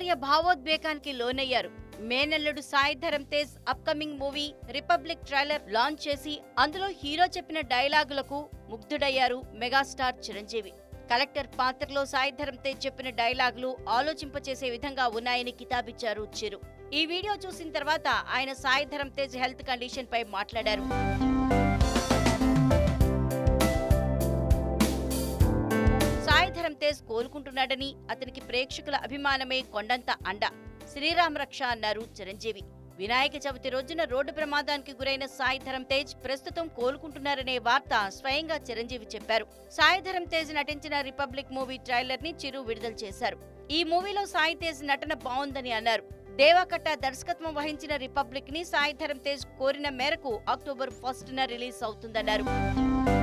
అన్నయ్య భావోద్వేగానికి లోనయ్యారు మేనల్లుడు Sai Dharam Tej upcoming movie Republic trailer launch చేసి అందులో హీరో చెప్పిన డైలాగులకు ముగ్ధుడయ్యారు మెగాస్టార్ చిరంజీవి కలెక్టర్ పాత్రలో సాయి ధరమ్ తేజ్ చెప్పిన డైలాగులు ఆలోచింపచేసే విధంగా ఉన్నాయని కితాబిచ్చారు చిరు ఈ వీడియో చూసిన తర్వాత ఆయన సాయి ధరమ్ తేజ్ హెల్త్ కండిషన్ పై మాట్లాడారు సాయి ధరమ్ తేజ్ కోలుకుంటున్నాడని అతనికి ప్రేక్షకుల అభిమానమే కొండంత అండ శ్రీరామ్ రక్ష అన్నారు చిరంజీవి వినాయక చవితి రోజున రోడ్డు ప్రమాదానికి గురైన సాయి ధరమ్ తేజ్ ప్రస్తుతం కోలుకుంటున్నారనే వార్త స్వయంగా చిరంజీవి చెప్పారు సాయి ధరమ్ తేజ్ నటించిన రిపబ్లిక్ మూవీ ట్రైలర్ ని చిరు విడుదల చేశారు ఈ మూవీలో సాయి తేజ్ నటన బాగుందని అన్నారు దేవాకట్ట దర్శకత్వం వహించిన రిపబ్లిక్ ని సాయి ధరమ్ తేజ్ కోరిన మేరకు అక్టోబర్ ఫస్ట్ న రిలీజ్ అవుతుందన్నారు